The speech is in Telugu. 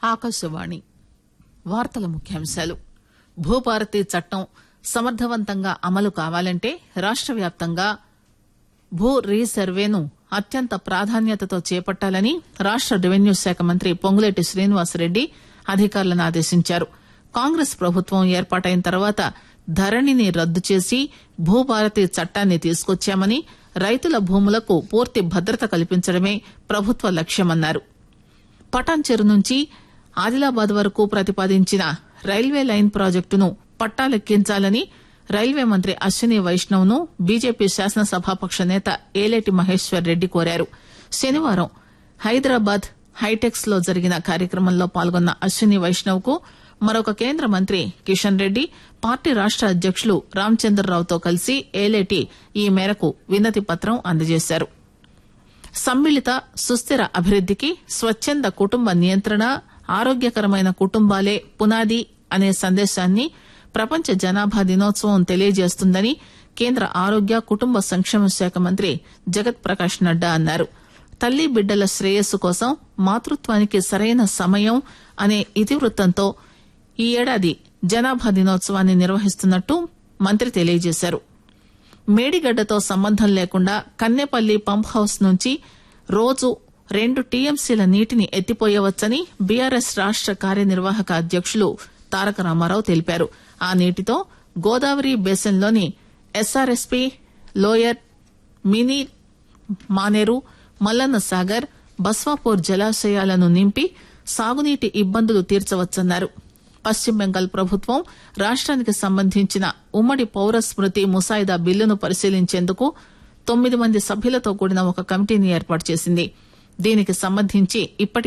ఆకాశవాణి వార్తల ముఖ్యాంశాలు భూభారతి చట్టం సమర్థవంతంగా అమలు కావాలంటే రాష్ట వ్యాప్తంగా భూ రీసర్వేను అత్యంత ప్రాధాన్యతతో చేపట్టాలని రాష్ట రెవెన్యూ శాఖ మంత్రి పొంగులేటి శ్రీనివాసరెడ్డి అధికారులను ఆదేశించారు కాంగ్రెస్ ప్రభుత్వం ఏర్పాటైన తర్వాత ధరణిని రద్దు చేసి భూభారతి చట్టాన్ని తీసుకొచ్చామని రైతుల భూములకు పూర్తి భద్రత కల్పించడమే ప్రభుత్వ లక్ష్యమన్నారు పటాన్చెరు నుంచి ఆదిలాబాద్ వరకు ప్రతిపాదించిన రైల్వే లైన్ ప్రాజెక్టును పట్టాలెక్కించాలని రైల్వే మంత్రి అశ్విని వైష్ణవ్ ను బీజేపీ శాసనసభాపక్ష నేత ఏలేటి మహేశ్వర్ రెడ్డి కోరారు శనివారం హైదరాబాద్ హైటెక్స్ లో జరిగిన కార్యక్రమంలో పాల్గొన్న అశ్విని వైష్ణవ్ కు మరొక కేంద్ర మంత్రి కిషన్ రెడ్డి పార్టీ రాష్ట అధ్యకులు రామచంద్రరావుతో కలిసి ఏలేటి ఈ మేరకు వినతి పత్రం అందజేశారు సమ్మిళిత సుస్థిర అభివృద్దికి స్వచ్చంద కుటుంబ నియంత్రణ ఆరోగ్యకరమైన కుటుంబాలే పునాది అనే సందేశాన్ని ప్రపంచ జనాభా దినోత్సవం తెలియజేస్తుందని కేంద్ర ఆరోగ్య కుటుంబ సంక్షేమ శాఖ మంత్రి జగత్ ప్రకాష్ నడ్డా అన్నారు తల్లి బిడ్డల శ్రేయస్సు కోసం మాతృత్వానికి సరైన సమయం అనే ఇతివృత్తంతో ఈ ఏడాది జనాభా దినోత్సవాన్ని నిర్వహిస్తున్నట్టు మంత్రి తెలియజేశారు మేడిగడ్డతో సంబంధం లేకుండా కన్నెపల్లి పంప్ హౌస్ నుంచి రోజు రెండు టీఎంసీల నీటిని ఎత్తిపోయవచ్చని బీఆర్ఎస్ రాష్ట కార్యనిర్వాహక అధ్యకులు తారక రామారావు తెలిపారు ఆ నీటితో గోదావరి బేసిన్లోని ఎస్ఆర్ఎస్పీ లోయర్ మినీ మానేరు మల్లన్న సాగర్ బస్వాపూర్ జలాశయాలను నింపి సాగునీటి ఇబ్బందులు తీర్చవచ్చన్నారు పశ్చిమ బెంగాల్ ప్రభుత్వం రాష్ట్రానికి సంబంధించిన ఉమ్మడి పౌర స్మృతి ముసాయిదా బిల్లును పరిశీలించేందుకు తొమ్మిది మంది సభ్యులతో కూడిన ఒక కమిటీని ఏర్పాటు చేసింది దీనికి సంబంధించి ఇప్పటి